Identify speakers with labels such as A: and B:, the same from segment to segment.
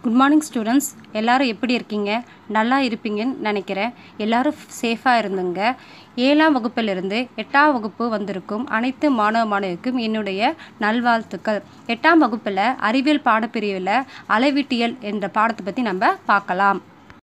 A: good morning students எல்லாரும் எப்படி இருக்கீங்க நல்லா இருப்பீங்கன்னு நினைக்கிறேன் எல்லாரும் சேஃபாக இருந்துங்க ஏழாம் வகுப்பிலிருந்து எட்டாம் வகுப்பு வந்திருக்கும் அனைத்து மாணவ மாணவிக்கும் என்னுடைய நல்வாழ்த்துக்கள் எட்டாம் வகுப்பில் அறிவியல் பாடப்பிரிவில் அளவீட்டியல் என்ற பாடத்தை பற்றி நம்ம பார்க்கலாம்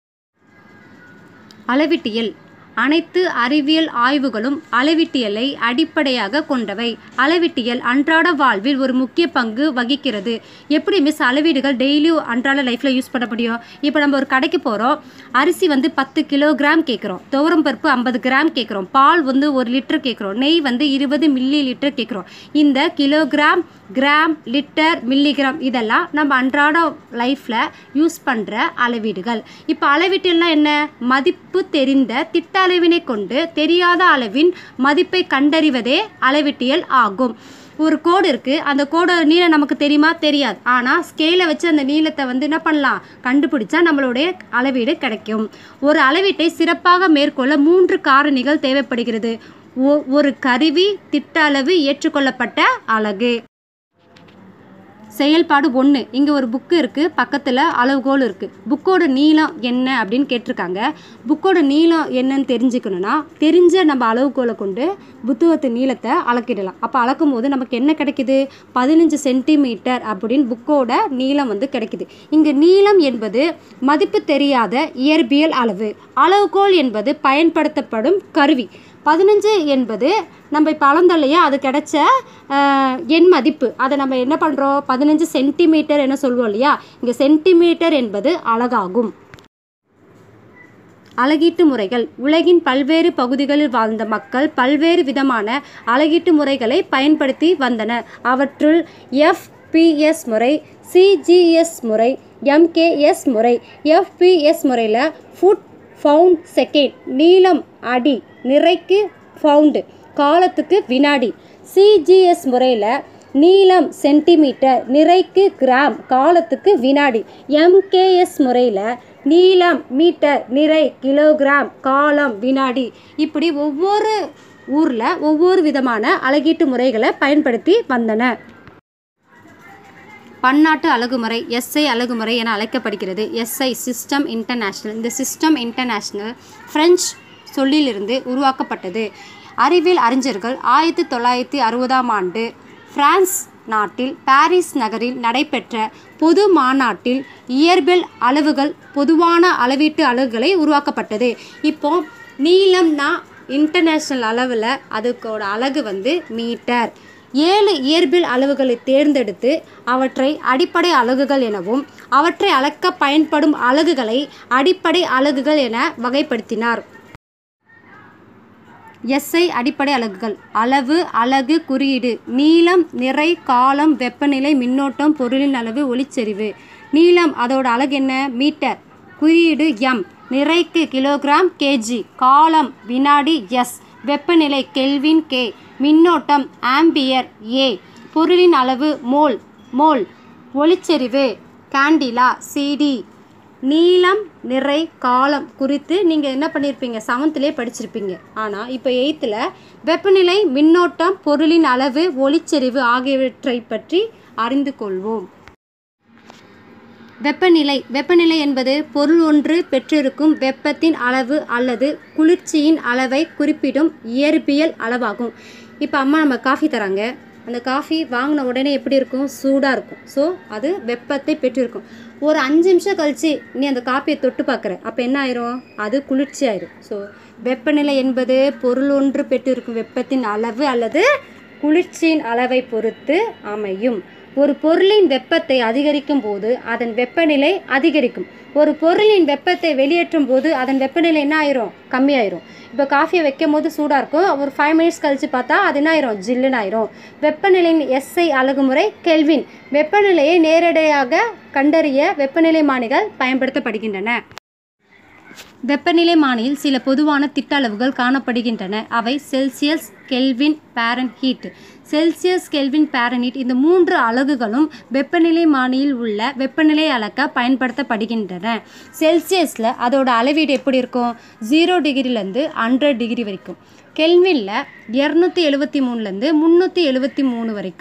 A: அளவீட்டியல் அனைத்து அறிவியல் ஆய்வுகளும் அளவீட்டியலை அடிப்படையாக கொண்டவை அளவீட்டியல் அன்றாட வாழ்வில் ஒரு முக்கிய பங்கு வகிக்கிறது எப்படி மிஸ் அளவீடுகள் டெய்லி அன்றாட லைஃப்பில் யூஸ் பண்ண முடியும் இப்போ நம்ம ஒரு கடைக்கு போகிறோம் அரிசி வந்து பத்து கிலோகிராம் கேட்குறோம் துவரம் பருப்பு ஐம்பது கிராம் கேட்குறோம் பால் வந்து ஒரு லிட்டர் கேட்குறோம் நெய் வந்து இருபது மில்லி லிட்டர் கேட்குறோம் இந்த கிலோகிராம் கிராம் லிட்டர் மில்லிகிராம் இதெல்லாம் நம்ம அன்றாட லைஃப்பில் யூஸ் பண்ணுற அளவீடுகள் இப்போ அளவீட்டுலாம் என்ன மதிப்பு தெரிந்த திட்ட அளவினை கொண்டு தெரியாத அளவின் மதிப்பை கண்டறிவதே அளவீட்டியல் ஆகும் ஒரு கோடு இருக்குது அந்த கோடோட நீளம் நமக்கு தெரியுமா தெரியாது ஆனால் ஸ்கேலை வச்சு அந்த நீளத்தை வந்து என்ன பண்ணலாம் கண்டுபிடிச்சா நம்மளுடைய அளவீடு கிடைக்கும் ஒரு அளவீட்டை சிறப்பாக மேற்கொள்ள மூன்று காரணிகள் தேவைப்படுகிறது ஒ- ஒரு கருவி திட்ட அளவு ஏற்றுக்கொள்ளப்பட்ட அலகு செயல்பாடு ஒன்று இங்கே ஒரு புக்கு இருக்குது பக்கத்தில் அளவுகோல் இருக்குது புக்கோட நீளம் என்ன அப்படின்னு கேட்டிருக்காங்க புக்கோட நீளம் என்னன்னு தெரிஞ்சுக்கணுன்னா தெரிஞ்ச நம்ம அளவுகோலை கொண்டு புத்தகத்து நீளத்தை அளக்கிடலாம் அப்போ அளக்கும் போது நமக்கு என்ன கிடைக்குது பதினஞ்சு சென்டிமீட்டர் அப்படின்னு புக்கோட நீளம் வந்து கிடைக்குது இங்கே நீளம் என்பது மதிப்பு தெரியாத இயற்பியல் அளவு அளவுகோல் என்பது பயன்படுத்தப்படும் கருவி பதினஞ்சு என்பது நம்ம இப்போ அளந்தோம் இல்லையா அது கிடைச்ச அஹ், எண் மதிப்பு அதை நம்ம என்ன பண்ணுறோம் பதினஞ்சு சென்டிமீட்டர் என்ன சொல்லுவோம் இல்லையா இங்கே சென்டிமீட்டர் என்பது அழகாகும் அழகீட்டு முறைகள் உலகின் பல்வேறு பகுதிகளில் வாழ்ந்த மக்கள் பல்வேறு விதமான அழகீட்டு முறைகளை பயன்படுத்தி வந்தனர் அவற்றுள் எஃப்பிஎஸ் முறை சிஜிஎஸ் முறை எம்கேஎஸ் முறை எஃப்பிஎஸ் முறையில் ஃபுட் ஃபவுண்ட் செகண்ட் நீளம் அடி நிறைக்கு ஃபவுண்டு காலத்துக்கு வினாடி சிஜிஎஸ் முறையில் நீளம் சென்டிமீட்டர் நிறைக்கு கிராம் காலத்துக்கு வினாடி எம்கேஎஸ் முறையில் நீளம் மீட்டர் நிறை கிலோகிராம் காலம் வினாடி இப்படி ஒவ்வொரு ஊரில் ஒவ்வொரு விதமான அழகீட்டு முறைகளை பயன்படுத்தி வந்தன பன்னாட்டு அழகுமுறை எஸ்ஐ அழகுமுறை என அழைக்கப்படுகிறது எஸ்ஐ சிஸ்டம் இன்டர்நேஷ்னல் இந்த சிஸ்டம் இன்டர்நேஷ்னல் பிரெஞ்சு சொல்லிலிருந்து உருவாக்கப்பட்டது அறிவியல் அறிஞர்கள் ஆயிரத்தி தொள்ளாயிரத்தி அறுபதாம் ஆண்டு பிரான்ஸ் நாட்டில் பாரிஸ் நகரில் நடைபெற்ற பொது மாநாட்டில் இயற்பியல் அளவுகள் பொதுவான அளவீட்டு அலகுகளை உருவாக்கப்பட்டது இப்போ நீளம்னா இன்டர்நேஷ்னல் அளவில் அதுக்கோட அலகு வந்து மீட்டர் ஏழு இயற்பியல் அளவுகளை தேர்ந்தெடுத்து அவற்றை அடிப்படை அலகுகள் எனவும் அவற்றை அளக்க பயன்படும் அலகுகளை அடிப்படை அலகுகள் என வகைப்படுத்தினார் எஸ்ஐ அடிப்படை அலகுகள் அளவு அலகு குறியீடு நீளம் நிறை காலம் வெப்பநிலை மின்னோட்டம் பொருளின் அளவு ஒளிச்செறிவு நீளம் அதோட அலகு என்ன மீட்டர் குறியீடு எம் நிறைக்கு கிலோகிராம் கேஜி காலம் வினாடி எஸ் வெப்பநிலை கெல்வின் கே மின்னோட்டம் ஆம்பியர் ஏ பொருளின் அளவு மோல் மோல் ஒளிச்செறிவு கேண்டிலா சிடி நீளம் நிறை காலம் குறித்து நீங்கள் என்ன பண்ணியிருப்பீங்க செவன்த்துலேயே படிச்சிருப்பீங்க ஆனால் இப்போ எயித்தில் வெப்பநிலை மின்னோட்டம் பொருளின் அளவு ஒளிச்செறிவு ஆகியவற்றை பற்றி அறிந்து கொள்வோம் வெப்பநிலை வெப்பநிலை என்பது பொருள் ஒன்று பெற்றிருக்கும் வெப்பத்தின் அளவு அல்லது குளிர்ச்சியின் அளவை குறிப்பிடும் இயற்பியல் அளவாகும் இப்போ அம்மா நம்ம காஃபி தராங்க அந்த காஃபி வாங்கின உடனே எப்படி இருக்கும் சூடாக இருக்கும் ஸோ அது வெப்பத்தை பெற்றிருக்கும் ஒரு அஞ்சு நிமிஷம் கழிச்சு நீ அந்த காப்பியை தொட்டு பார்க்குற அப்போ என்ன ஆயிரும் அது குளிர்ச்சி ஆயிரும் ஸோ வெப்பநிலை என்பது பொருள் ஒன்று பெற்றிருக்கும் வெப்பத்தின் அளவு அல்லது குளிர்ச்சியின் அளவை பொறுத்து அமையும் ஒரு பொருளின் வெப்பத்தை அதிகரிக்கும் போது அதன் வெப்பநிலை அதிகரிக்கும் ஒரு பொருளின் வெப்பத்தை வெளியேற்றும் போது அதன் வெப்பநிலை என்ன ஆயிரும் கம்மியாயிரும் இப்போ காஃபியை வைக்கும் போது சூடாக இருக்கும் ஒரு ஃபைவ் மினிட்ஸ் கழிச்சு பார்த்தா அது என்ன ஆயிரும் ஜில்லுன்னு ஆயிரும் வெப்பநிலையின் எஸ்ஐ அலகுமுறை கெல்வின் வெப்பநிலையை நேரடியாக கண்டறிய வெப்பநிலை மானிகள் பயன்படுத்தப்படுகின்றன வெப்பநிலை மானியில் சில பொதுவான திட்ட அளவுகள் காணப்படுகின்றன அவை Celsius kelvin Fahrenheit Celsius kelvin Fahrenheit இந்த மூன்று அலகுகளும் வெப்பநிலை மானியில் உள்ள வெப்பநிலை அளக்க பயன்படுத்தப்படுகின்றன செல்சியஸில் அதோட அளவீடு எப்படி இருக்கும் ஜீரோ டிகிரிலேருந்து ஹண்ட்ரட் டிகிரி வரைக்கும் கெல்வினில் இரநூத்தி எழுபத்தி மூணுலேருந்து முந்நூற்றி எழுபத்தி மூணு வரைக்கும்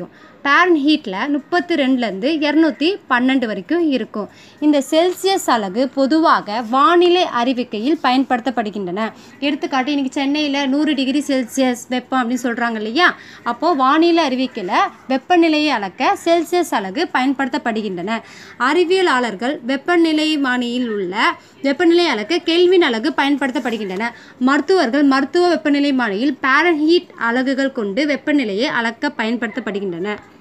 A: பேரன் ஹீட்டில் முப்பத்தி ரெண்டுலேருந்து இரநூத்தி பன்னெண்டு வரைக்கும் இருக்கும் இந்த செல்சியஸ் அலகு பொதுவாக வானிலை அறிவிக்கையில் பயன்படுத்தப்படுகின்றன எடுத்துக்காட்டு இன்றைக்கி சென்னையில் நூறு டிகிரி செல்சியஸ் வெப்பம் அப்படின்னு சொல்கிறாங்க இல்லையா அப்போது வானிலை அறிவிக்கையில் வெப்பநிலையை அளக்க செல்சியஸ் அலகு பயன்படுத்தப்படுகின்றன அறிவியலாளர்கள் வெப்பநிலைமானியில் உள்ள வெப்பநிலை அளக்க கெல்வின் அலகு பயன்படுத்தப்படுகின்றன மருத்துவர்கள் மருத்துவ வெப்பநிலைமானியில் பாரன்ஹீட் அலகுகள் கொண்டு வெப்பநிலையை அளக்க பயன்படுத்தப்படுகின்றன